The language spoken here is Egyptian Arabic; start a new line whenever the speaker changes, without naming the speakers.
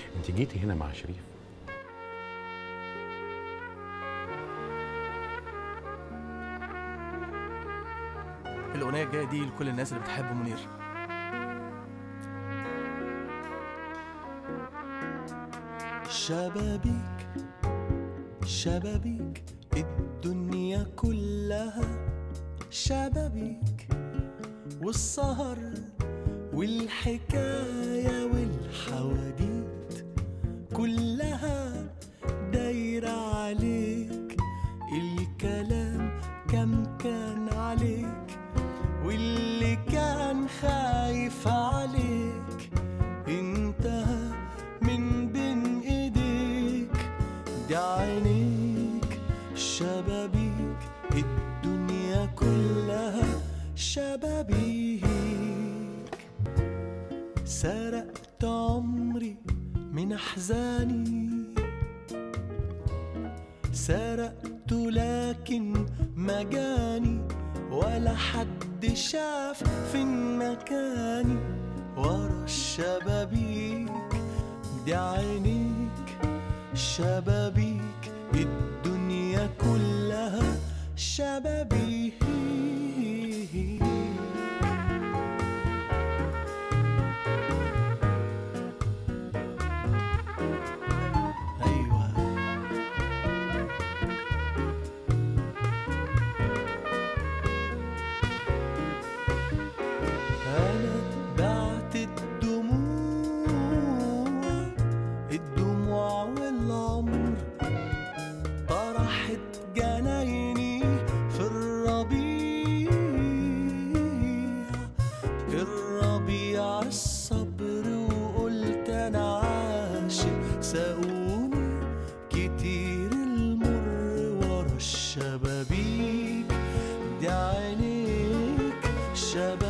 انت جيتي هنا مع شريف
الاغنيه الجايه دي لكل الناس اللي بتحب منير
شبابيك شبابيك الدنيا كلها شبابيك والسهر والحكاية والحواديت كلها دايرة عليك الكلام كم كان عليك واللي كان خايف عليك انتهى من بين ايديك دي عينيك شبابيك الدنيا كلها شبابيك سرقت عمري من احزاني سرقت لكن ما جاني ولا حد شاف فين مكاني ورا الشبابيك دي عينيك شبابيك الدنيا كلها شبابيك ايوه أنا بعت الدموع الدموع والعمر طرحت جنايني في الربيع الربيع الصبر وقلت أنا عاشق ساقوني كتير المر ورا الشبابيك دي عينيك شبابيك